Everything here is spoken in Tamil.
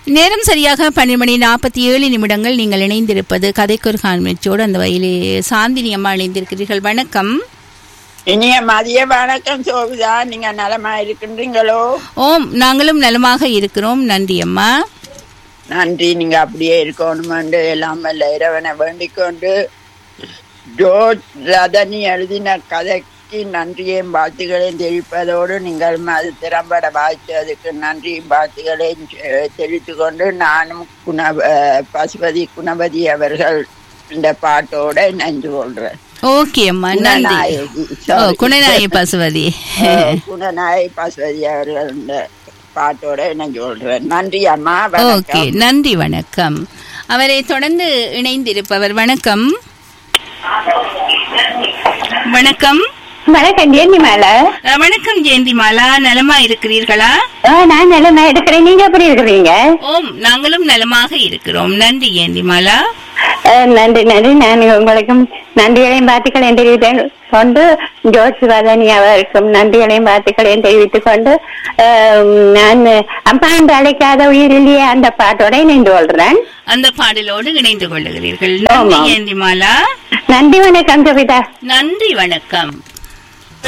நேரம் சரியாக பன்னிரண்டு மணி நாற்பத்தி ஏழு நிமிடங்கள் நீங்கள் இணைந்திருப்பது கதைக்கொரு கான்மெச்சோடு அந்த வயலே சாந்தினி அம்மா இணைந்திருக்கிறீர்கள் வணக்கம் இனிய மதிய வணக்கம் சோபிதா நீங்க நலமா இருக்கின்றீங்களோ ஓம் நாங்களும் நலமாக இருக்கிறோம் நன்றி அம்மா நன்றி நீங்க அப்படியே இருக்கணுமென்று எல்லாம் வல்ல இறைவனை வேண்டிக் கொண்டு ஜோர்ஜ் ரதனி எழுதின கதைக்கு நன்றியையும் வாழ்த்துக்களையும் தெரிவிப்பதோடு நீங்கள் அது திறம்பட வாழ்த்ததுக்கு நன்றியும் வாழ்த்துக்களையும் தெ- தெரிவித்துக் கொண்டு நானும் குண அஹ், பசுபதி குணபதி அவர்கள் இந்த பாட்டோட நன்றி கொள்றேன் ஓகே அம்மா நன்றி குணநாயகி, ஓ sorry. குணநாயகி பசுவதி அஹ், குணநாயகி பசுபதி அவர்கள் இந்த பாட்டோட நான் சொல்றேன் நன்றி அம்மா ஓகே வணக்கம் நன்றி வணக்கம் அவரை தொடர்ந்து இணைந்திருப்பவர் வணக்கம் வணக்கம் வணக்கம் ஜெயந்தி மேல அஹ், வணக்கம் ஜெயந்தி மாலா நலமா இருக்கிறீர்களா நான் நிலைமை எடுக்கிறேன் நீங்க எப்படி இருக்கிறீங்க ஓம் நாங்களும் நலமாக இருக்கிறோம் நன்றி ஜெயந்தி மாலா அஹ், நன்றி நன்றி நான் உங்களுக்கும் நன்றிகளையும் வாழ்த்துக்களையும் தெரிவித்துக் கொண்டு ஜோர்ஜ் வதனி அவருக்கும் நன்றிகளையும் வாழ்த்துக்களையும் தெரிவித்துக் கொண்டு அஹ், நான் அம்மா என்று அழைக்காத உயிர் இல்லையே அந்த பாட்டோட இணைந்து கொள்றேன் அந்த பாடலோடு இணைந்து கொள்ளுகிறீர்கள் நன்றி ஆமாம். ஜெயந்தி மாலா நன்றி வணக்கம் கவிதா நன்றி வணக்கம்